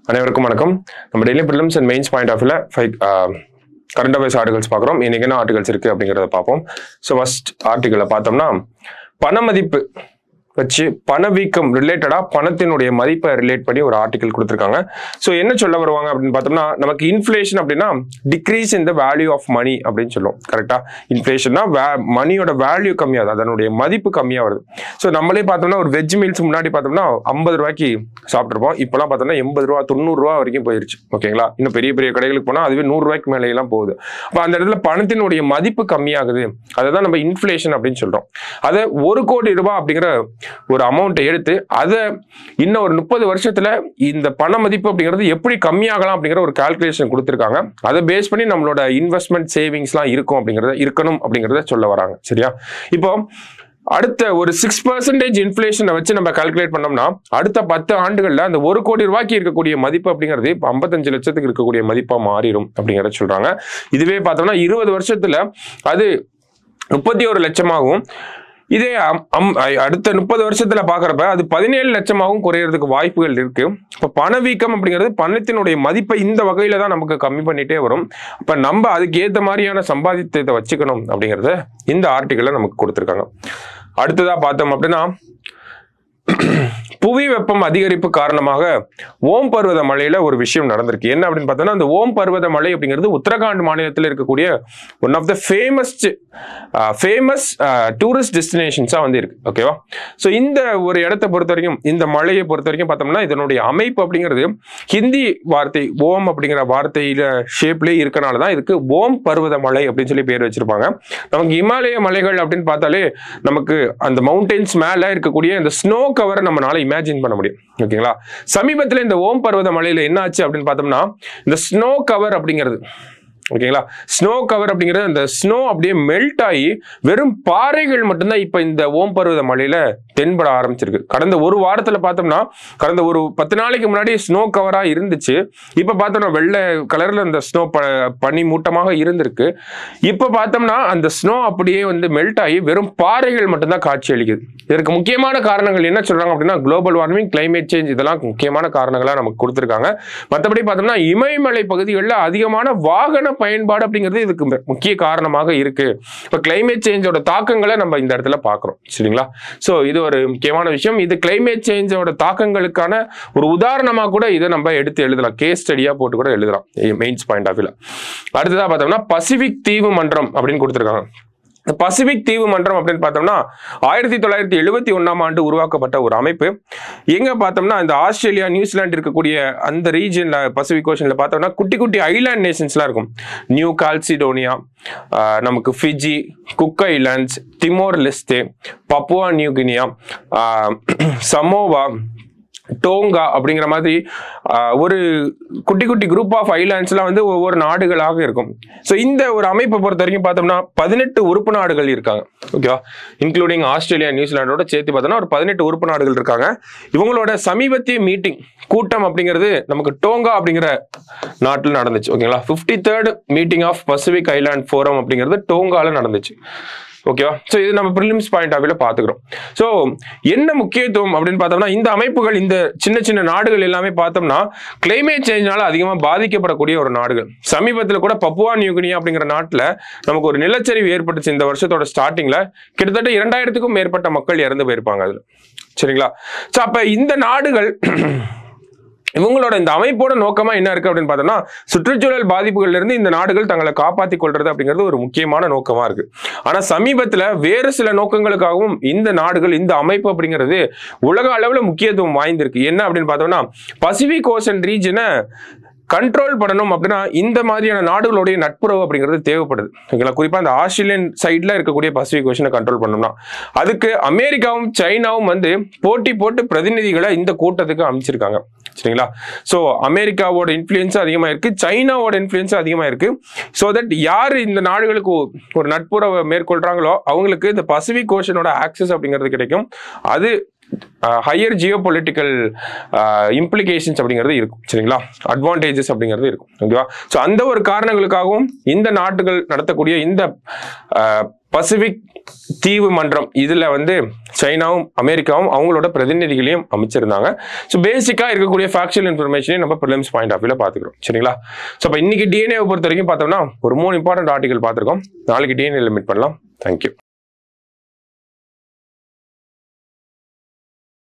அனைவருக்கும் வணக்கம் நம்ம daily prelims and mains point of வியூல ஃபைவ் கரண்ட் அஃபேர்ஸ் ஆர்டிகல்ஸ் பார்க்குறோம் இன்னைக்கு என்ன ஆர்டிகல்ஸ் இருக்கு அப்படிங்கிறத பார்ப்போம் ஸோ ஃபர்ஸ்ட் ஆர்டிகளை பார்த்தோம்னா பண மதிப்பு வச்சு பணவீக்கம் ரிலேட்டடா பணத்தினுடைய மதிப்பை ரிலேட் பண்ணி ஒரு ஆர்டிகல் கொடுத்துருக்காங்க ஸோ என்ன சொல்ல வருவாங்க அப்படின்னு பார்த்தோம்னா நமக்கு இன்ஃப்ளேஷன் அப்படின்னா decrease in the value of money அப்படின்னு சொல்லுவோம் கரெக்டா இன்ஃப்ளேஷன்னா மணியோட வேல்யூ கம்மியாகுது அதனுடைய மதிப்பு கம்மியாக வருது ஸோ நம்மளே பார்த்தோம்னா ஒரு வெஜ் மீல்ஸ் முன்னாடி பார்த்தோம்னா ஐம்பது ரூபாய்க்கு சாப்பிட்ருப்போம் இப்போலாம் பார்த்தோம்னா எண்பது ரூபா தொண்ணூறு ரூபா வரைக்கும் போயிருச்சு ஓகேங்களா இன்னும் பெரிய பெரிய கடைகளுக்கு போனால் அதுவே நூறு ரூபாய்க்கு மேலே எல்லாம் போகுது அப்போ அந்த இடத்துல பணத்தினுடைய மதிப்பு கம்மியாகுது அதை தான் நம்ம இன்ஃப்ளேஷன் அப்படின்னு சொல்றோம் அதை ஒரு கோடி ரூபாய் அப்படிங்கிற ஒரு அமௌண்ட்டை எடுத்து அதை இன்னும் ஒரு முப்பது வருஷத்துல இந்த பண மதிப்பு அப்படிங்கிறது எப்படி கம்மியாகலாம் அப்படிங்கிற ஒரு கால்குலேஷன் கொடுத்துருக்காங்க அதை பேஸ் பண்ணி நம்மளோட இன்வெஸ்ட்மெண்ட் சேவிங்ஸ்லாம் இருக்கும் அப்படிங்கிறத இருக்கணும் அப்படிங்கிறத சொல்ல வராங்க சரியா இப்போ அடுத்த ஒரு சிக்ஸ் பர்சன்டேஜ் இன்ஃபிளேஷனை வச்சு நம்ம கால்குலேட் பண்ணோம்னா அடுத்த பத்து ஆண்டுகள்ல அந்த ஒரு கோடி ரூபாய்க்கு இருக்கக்கூடிய மதிப்பு அப்படிங்கிறது இப்போ ஐம்பத்தஞ்சு லட்சத்துக்கு இருக்கக்கூடிய மதிப்பா மாறிடும் அப்படிங்கிறத சொல்றாங்க இதுவே பார்த்தோம்னா இருபது வருஷத்துல அது முப்பத்தி ஒரு லட்சமாகவும் இதே அம்- அம்- ஐ- அடுத்த முப்பது வருஷத்துல பாக்குறப்ப அது பதினேழு லட்சமாகவும் குறையறதுக்கு வாய்ப்புகள் இருக்கு இப்ப பணவீக்கம் அப்படிங்கிறது பணத்தினுடைய மதிப்பை இந்த வகையில தான் நமக்கு கம்மி பண்ணிட்டே வரும் அப்ப நம்ம அதுக்கு ஏத்த மாதிரியான சம்பாதித்தத்தை வச்சுக்கணும் அப்படிங்கறத இந்த ஆர்டிக்கல்ல நமக்கு கொடுத்துருக்காங்க அடுத்ததா பார்த்தோம் அப்படின்னா புவி வெப்பம் அதிகரிப்பு காரணமாக ஓம் பர்வத மலையில ஒரு விஷயம் நடந்திருக்கு என்ன அப்படின்னு பார்த்தோம்னா அந்த ஓம் பர்வத மலை அப்படிங்கிறது உத்தரகாண்ட் மாநிலத்தில் இருக்கக்கூடிய one of the famous famous tourist டெஸ்டினேஷன்ஸா வந்து இருக்கு ஓகேவா ஸோ இந்த ஒரு இடத்தை பொறுத்த வரைக்கும் இந்த மலையை பொறுத்த வரைக்கும் பார்த்தோம்னா இதனுடைய அமைப்பு அப்படிங்கிறது ஹிந்தி வார்த்தை ஓம் அப்படிங்கிற வார்த்தையில ஷேப்லேயே இருக்கனால தான் இதுக்கு ஓம் பர்வத மலை அப்படின்னு சொல்லி பேர் வச்சிருப்பாங்க நமக்கு இமாலய மலைகள் அப்படின்னு பார்த்தாலே நமக்கு அந்த மவுண்டன்ஸ் மேல இருக்கக்கூடிய இந்த ஸ்னோ கவரை நம்மளால இமேஜின் பண்ண முடியும் ஓகேங்களா சமீபத்தில் இந்த ஓம் பர்வத மலையில என்ன ஆச்சு அப்படின்னு பார்த்தோம்னா இந்த ஸ்னோ கவர் அப்படிங்கிறது ஓகேங்களா ஸ்னோ கவர் அப்படிங்கிறது அந்த ஸ்னோ அப்படியே மெல்ட் ஆகி வெறும் பாறைகள் மட்டும்தான் இப்போ இந்த ஓம் பர்வத மலையில தென்பட ஆரம்பிச்சிருக்கு கடந்த ஒரு வாரத்துல பார்த்தோம்னா கடந்த ஒரு பத்து நாளைக்கு முன்னாடி ஸ்னோ கவரா இருந்துச்சு இப்போ பார்த்தோம்னா வெள்ளை கலர்ல அந்த ஸ்னோ பனி மூட்டமாக இருந்திருக்கு இப்போ பார்த்தோம்னா அந்த ஸ்னோ அப்படியே வந்து மெல்ட் ஆகி வெறும் பாறைகள் மட்டும்தான் காட்சி அளிக்குது இதற்கு முக்கியமான காரணங்கள் என்ன சொல்றாங்க அப்படின்னா குளோபல் வார்மிங் climate சேஞ்ச் இதெல்லாம் முக்கியமான காரணங்களா நமக்கு கொடுத்துருக்காங்க மற்றபடி பார்த்தோம்னா இமயமலை பகுதிகளில் அதிகமான வாகன பயன்பாடு அப்படிங்கிறது இதுக்கு மு- முக்கிய காரணமாக இருக்கு இப்போ climate சேஞ்சோட தாக்கங்களை நம்ம இந்த இடத்துல பார்க்குறோம் சரிங்களா ஸோ இது ஒரு முக்கியமான விஷயம் இது climate சேஞ்சோட தாக்கங்களுக்கான ஒரு உதாரணமாக கூட இதை நம்ம எடுத்து எழுதலாம் கேஸ் ஸ்டடியாக போட்டு கூட எழுதலாம் மெயின்ஸ் பாயிண்ட் ஆஃப் வியூல அடுத்ததாக பார்த்தோம்னா பசிபிக் தீவு மன்றம் அப்படின்னு கொடுத்துருக்காங்க இந்த பசிபிக் தீவு மன்றம் அப்படின்னு பார்த்தோம்னா ஆயிரத்தி தொள்ளாயிரத்தி எழுபத்தி ஒன்றாம் ஆண்டு உருவாக்கப்பட்ட ஒரு அமைப்பு எங்க பார்த்தோம்னா இந்த ஆஸ்திரேலியா நியூசிலாந்து இருக்கக்கூடிய அந்த ரீஜன்ல பசிபிக் ஓஷன்ல பார்த்தோம்னா குட்டி குட்டி ஐலாண்ட் நேஷன்ஸ்லாம் இருக்கும் நியூ கால்சிடோனியா ஆஹ் நமக்கு Fiji Cook Islands Timor Leste Papua New Guinea ஆஹ் சமோவா டோங்கா அப்படிங்கிற மாதிரி ஆஹ், ஒரு குட்டி குட்டி குரூப் ஆஃப் ஐலாண்ட்ஸ்லாம் வந்து ஒவ்வொரு நாடுகளாக இருக்கும் ஸோ இந்த ஒரு அமைப்பை பொறுத்த வரைக்கும் பார்த்தோம்னா பதினெட்டு உறுப்பு நாடுகள் இருக்காங்க ஓகேவா இன்க்ளூடிங் ஆஸ்திரேலியா நியூசிலாண்டோட சேர்த்து பார்த்தோம்னா ஒரு பதினெட்டு உறுப்பு நாடுகள் இருக்காங்க இவங்களோட சமீபத்திய மீட்டிங் கூட்டம் அப்படிங்கிறது நமக்கு டோங்கா அப்படிங்கிற நாட்டில் நடந்துச்சு ஓகேங்களா fifty third meeting of Pacific Island Forum அப்படிங்கிறது டோங்கால நடந்துச்சு ஓகேவா ஸோ இது நம்ம ப்ரிலிம்ஸ் பாயிண்ட் ஆஃப் வியூல பார்த்துக்கிறோம் ஸோ என்ன முக்கியத்துவம் அப்படின்னு பார்த்தோம்னா இந்த அமைப்புகள் இந்த சின்ன சின்ன நாடுகள் எல்லாமே பார்த்தோம்னா கிளைமேட் சேஞ்ச்னால அதிகமாக பாதிக்கப்படக்கூடிய ஒரு நாடுகள் சமீபத்தில் கூட பப்புவா நியூகினியா அப்படிங்கிற நாட்டில் நமக்கு ஒரு நிலச்சரிவு ஏற்பட்டுச்சு இந்த வருஷத்தோட ஸ்டார்டிங்ல கிட்டத்தட்ட இரண்டாயிரத்துக்கும் மேற்பட்ட மக்கள் இறந்து போயிருப்பாங்க அதில் சரிங்களா ஸோ அப்போ இந்த நாடுகள் இவங்களோட இந்த அமைப்போட நோக்கமா என்ன இருக்கு அப்படின்னு பார்த்தோம்னா சுற்றுச்சூழல் பாதிப்புகள்ல இருந்து இந்த நாடுகள் தங்களை காப்பாத்தி கொள்றது அப்படிங்கிறது ஒரு முக்கியமான நோக்கமா இருக்கு ஆனா சமீபத்துல வேறு சில நோக்கங்களுக்காகவும் இந்த நாடுகள் இந்த அமைப்பு அப்படிங்கிறது உலக அளவுல முக்கியத்துவம் வாய்ந்திருக்கு என்ன அப்படின்னு பார்த்தோம்னா பசிபிக் ஓசன் ரீஜனை கண்ட்ரோல் பண்ணணும் அப்படின்னா இந்த மாதிரியான நாடுகளுடைய நட்புறவு அப்படிங்கிறது தேவைப்படுது ஓகேங்களா குறிப்பா அந்த ஆஸ்திரேலியன் சைட்ல இருக்கக்கூடிய பசிபிக் ஓஷனை கண்ட்ரோல் பண்ணணும்னா அதுக்கு அமெரிக்காவும் சைனாவும் வந்து போட்டி போட்டு பிரதிநிதிகளை இந்த கூட்டத்துக்கு அமைச்சிருக்காங்க சரிங்களா ஸோ அமெரிக்காவோட இன்ஃப்ளூயன்ஸ் அதிகமாக இருக்கு சைனாவோட இன்ஃப்ளூயன்ஸ் அதிகமாக இருக்கு ஸோ தட் யார் இந்த நாடுகளுக்கு ஒ- ஒரு நட்புறவை மேற்கொள்றாங்களோ அவங்களுக்கு இந்த பசிபிக் ஓஷனோட ஆக்சஸ் அப்படிங்கிறது கிடைக்கும் அது ஹையர் ஜியோ பொலிட்டிக்கல் இம்ப்ளிகேஷன்ஸ் அப்படிங்கிறது இருக்கும் சரிங்களா அட்வான்டேஜஸ் அப்படிங்கிறது இருக்கும் ஓகேவா ஸோ அந்த ஒரு காரணங்களுக்காகவும் இந்த நாட்டுகள் நடத்தக்கூடிய இந்த பசிபிக் தீவு மன்றம் இதுல வந்து சைனாவும் அமெரிக்காவும் அவங்களோட பிரதிநிதிகளையும் அமைச்சிருந்தாங்க ஸோ பேசிக்கா இருக்கக்கூடிய ஃபேக்சுவல் இன்ஃபர்மேஷனையும் நம்ம ப்ரிலிம்ஸ் பாயிண்ட் ஆஃப் வியூல பாத்துக்கிறோம் சரிங்களா ஸோ அப்போ இன்னைக்கு டிஎன்ஏ பொறுத்த வரைக்கும் பார்த்தோம்னா ஒரு மூணு இம்பார்ட்டன்ட் ஆர்டிகல் பார்த்துருக்கோம் நாளைக்கு டிஎன்ஏ லிமிட் பண்ணலாம் தேங்க்யூ